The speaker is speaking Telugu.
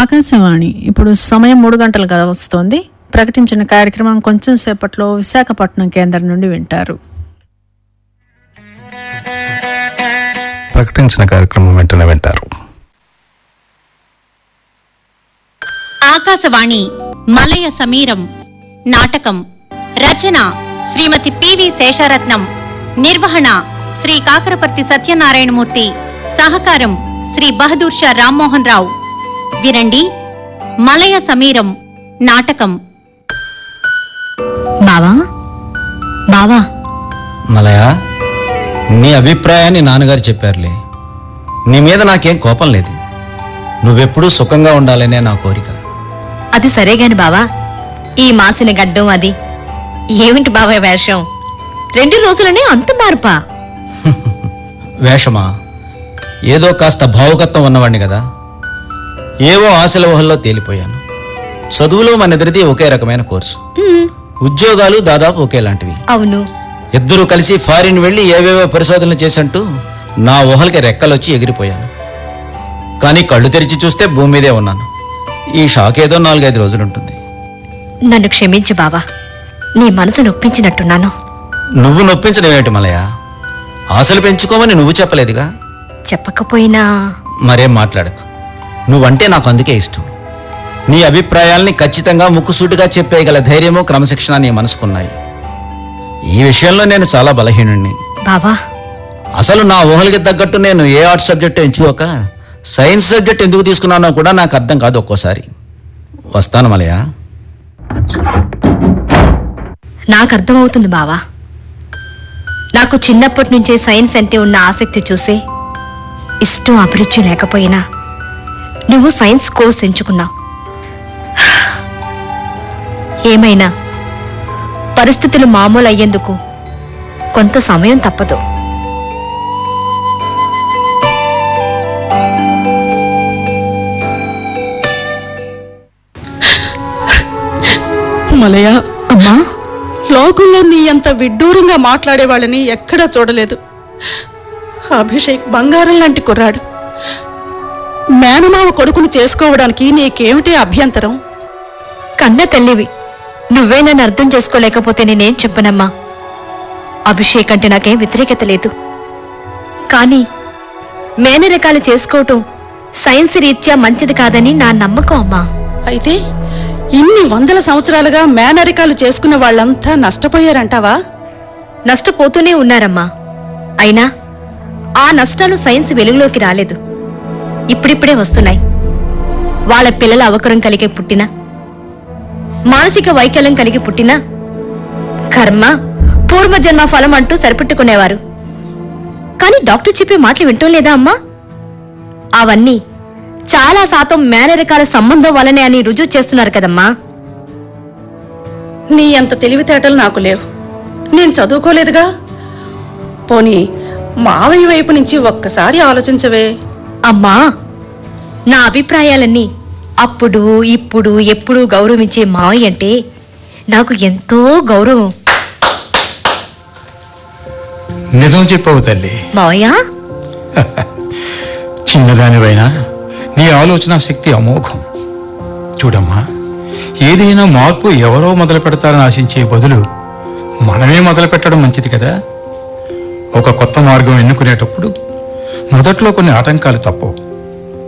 ఆకాశవాణి ఇప్పుడు సమయం మూడు గంటలు కదా వస్తోంది ప్రకటించిన కార్యక్రమం కొంచెం సేపట్లో విశాఖపట్నం కేంద్రం నుండి వింటారు ప్రకటించిన కార్యక్రమం వెంటనే వింటారు ఆకాశవాణి మలయ సమీరం నాటకం రచన శ్రీమతి పివి శేషారత్నం నిర్వహణ శ్రీ కాకరపర్తి సత్యనారాయణమూర్తి సహకారం శ్రీ బహదూర్ షా రామ్మోహన్ రావు వినండి మలయ సమీరం నాటకం బావా బావా మలయ నీ అభిప్రాయాన్ని నాన్నగారు చెప్పారులే నీ మీద నాకేం కోపం లేదు నువ్వెప్పుడూ సుఖంగా ఉండాలనే నా కోరిక అది సరే గాని బావా ఈ మాసిన గడ్డం అది ఏమిటి బావా వేషం రెండు రోజులనే అంత మార్పా వేషమా ఏదో కాస్త భావుకత్వం ఉన్నవాడిని కదా ఏవో ఆశల ఊహల్లో తేలిపోయాను చదువులో మన ఇద్దరిది ఒకే రకమైన కోర్సు ఉద్యోగాలు దాదాపు ఒకేలాంటివి అవును ఇద్దరూ కలిసి ఫారిన్ వెళ్ళి ఏవేవో పరిశోధనలు చేసంటూ నా ఊహలకి రెక్కలొచ్చి ఎగిరిపోయాను కానీ కళ్ళు తెరిచి చూస్తే భూమి మీదే ఉన్నాను ఈ షాక్ ఏదో నాలుగైదు రోజులుంటుంది నన్ను క్షమించు బావా నీ మనసు నొప్పించినట్టున్నాను నువ్వు నొప్పించడం ఏమిటి మలయ ఆశలు పెంచుకోమని నువ్వు చెప్పలేదుగా చెప్పకపోయినా మరేం మాట్లాడకు నువ్వంటే నాకు అందుకే ఇష్టం నీ అభిప్రాయాల్ని ఖచ్చితంగా ముక్కుసూటిగా చెప్పేయగల ధైర్యము క్రమశిక్షణ నీ మనసుకున్నాయి ఈ విషయంలో నేను చాలా బలహీనుణ్ణి బావా అసలు నా ఊహలకి తగ్గట్టు నేను ఏ ఆర్ట్స్ సబ్జెక్ట్ ఎంచుకోక సైన్స్ సబ్జెక్ట్ ఎందుకు తీసుకున్నానో కూడా నాకు అర్థం కాదు ఒక్కోసారి వస్తాను మలయ నాకు అర్థమవుతుంది బావా నాకు చిన్నప్పటి నుంచే సైన్స్ అంటే ఉన్న ఆసక్తి చూసి ఇష్టం అభిరుచి లేకపోయినా నువ్వు సైన్స్ కోర్స్ ఎంచుకున్నావు ఏమైనా పరిస్థితులు మామూలు అయ్యేందుకు కొంత సమయం తప్పదు మలయ అమ్మా లోకంలో నీ అంత విడ్డూరంగా మాట్లాడేవాళ్ళని ఎక్కడా చూడలేదు అభిషేక్ బంగారం లాంటి కుర్రాడు మేనమామ కొడుకును చేసుకోవడానికి నీకేమిటి అభ్యంతరం కన్న తల్లివి నువ్వే నన్ను అర్థం చేసుకోలేకపోతే నేనేం చెప్పనమ్మా అభిషేక్ అంటే నాకేం వ్యతిరేకత లేదు కానీ మేనరకాలు చేసుకోవటం సైన్స్ రీత్యా మంచిది కాదని నా నమ్మకం అమ్మా అయితే ఇన్ని వందల సంవత్సరాలుగా మేనరికాలు చేసుకున్న వాళ్ళంతా నష్టపోయారంటావా నష్టపోతూనే ఉన్నారమ్మా అయినా ఆ నష్టాలు సైన్స్ వెలుగులోకి రాలేదు ఇప్పుడిప్పుడే వస్తున్నాయి వాళ్ళ పిల్లల అవకరం కలిగి పుట్టినా మానసిక వైకల్యం కలిగి పుట్టినా కర్మ పూర్వజన్మ ఫలం అంటూ సరిపెట్టుకునేవారు కానీ డాక్టర్ చెప్పే మాటలు వింటం లేదా అమ్మా అవన్నీ చాలా శాతం మేనరికాల సంబంధం వలనే అని రుజువు చేస్తున్నారు కదమ్మా నీ అంత తెలివితేటలు నాకు లేవు నేను చదువుకోలేదుగా పోనీ మావయ్య వైపు నుంచి ఒక్కసారి ఆలోచించవే అమ్మా నా అభిప్రాయాలన్నీ అప్పుడు ఇప్పుడు ఎప్పుడు గౌరవించే మావయ్య అంటే నాకు ఎంతో గౌరవం నిజం చెప్పవు తల్లి మావయ్య చిన్నదానివైనా నీ ఆలోచన శక్తి అమోఘం చూడమ్మా ఏదైనా మార్పు ఎవరో మొదలు పెడతారని ఆశించే బదులు మనమే మొదలు పెట్టడం మంచిది కదా ఒక కొత్త మార్గం ఎన్నుకునేటప్పుడు మొదట్లో కొన్ని ఆటంకాలు తప్పవు